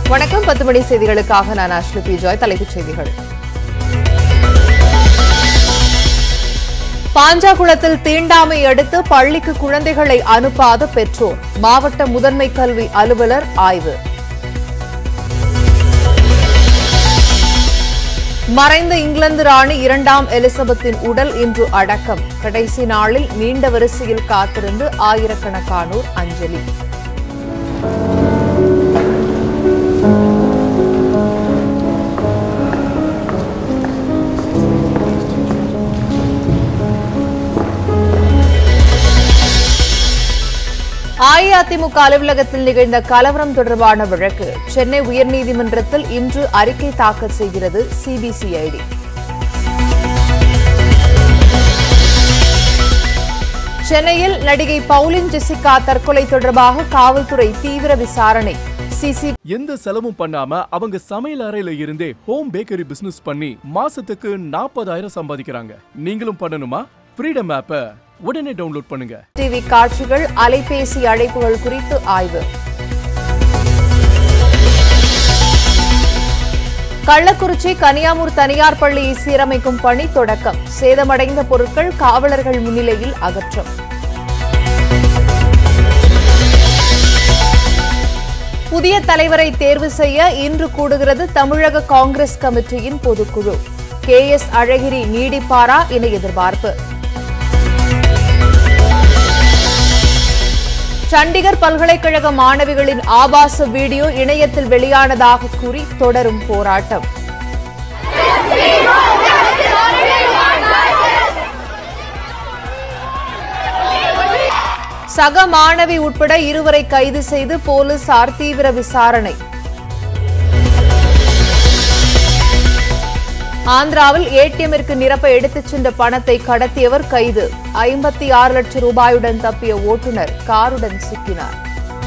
வணக்கம் பத்து மணி செய்திகளுக்காக நான் அஷ்லி பி ஜாய் தலைப்புச் செய்திகள் பாஞ்சாகுளத்தில் தீண்டாமை அடுத்து பள்ளிக்கு குழந்தைகளை அனுப்பாத பெற்றோர் மாவட்ட முதன்மை கல்வி அலுவலர் ஆய்வு மறைந்த இங்கிலாந்து ராணி இரண்டாம் எலிசபெத்தின் உடல் இன்று அடக்கம் கடைசி நாளில் நீண்ட வரிசையில் காத்திருந்து ஆயிரக்கணக்கானோர் அஞ்சலி அஇஅதிமுக அலுவலகத்தில் நிகழ்ந்த கலவரம் தொடர்பான வழக்கு சென்னை உயர்நீதிமன்றத்தில் இன்று அறிக்கை தாக்கல் செய்கிறது சிபிசிஐடி சென்னையில் நடிகை பவுலின் ஜெசிகா தற்கொலை தொடர்பாக காவல்துறை தீவிர விசாரணை சிசி எந்த செலவும் பண்ணாம அவங்க சமையல் அறையில இருந்தே ஹோம் பேக்கரி பிசினஸ் பண்ணி மாசத்துக்கு நாற்பதாயிரம் சம்பாதிக்கிறாங்க நீங்களும் பண்ணணுமா ஃப்ரீடம் ஆப்பை உடனே டவுன்லோட் பண்ணுங்க டிவி காட்சிகள் அலைபேசி அழைப்புகள் குறித்து ஆய்வு கள்ளக்குறிச்சி கனியாமூர் தனியார் பள்ளியை சீரமைக்கும் பணி தொடக்கம் சேதமடைந்த பொருட்கள் காவலர்கள் முன்னிலையில் அகற்றம் புதிய தலைவரை தேர்வு செய்ய இன்று கூடுகிறது தமிழக காங்கிரஸ் கமிட்டியின் பொதுக்குழு கே எஸ் அழகிரி நீடிப்பாரா என எதிர்பார்ப்பு சண்டிகர் பல்கலைக்கழக மாணவிகளின் ஆபாச வீடியோ இணையத்தில் வெளியானதாக கூறி தொடரும் போராட்டம் சக மாணவி உட்பட இருவரை கைது செய்து போலீசார் தீவிர விசாரணை ஆந்திராவில் ஏடிஎம்மிற்கு நிரப்ப எடுத்துச் சென்ற பணத்தை கடத்தியவர் கைது ஐம்பத்தி ஆறு லட்சம் ரூபாயுடன் தப்பிய ஓட்டுநர் காருடன் சிக்கினார்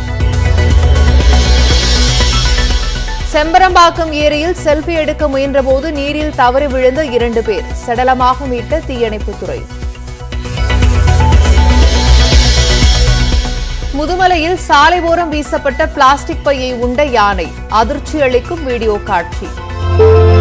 செம்பரம்பாக்கம் ஏரியில் செல்ஃபி எடுக்க முயன்றபோது நீரில் தவறி விழுந்த இரண்டு பேர் சடலமாக மீட்ட தீயணைப்புத்துறை முதுமலையில் சாலை ஓரம் வீசப்பட்ட பிளாஸ்டிக் பையை உண்ட யானை அதிர்ச்சி அளிக்கும் வீடியோ காட்சி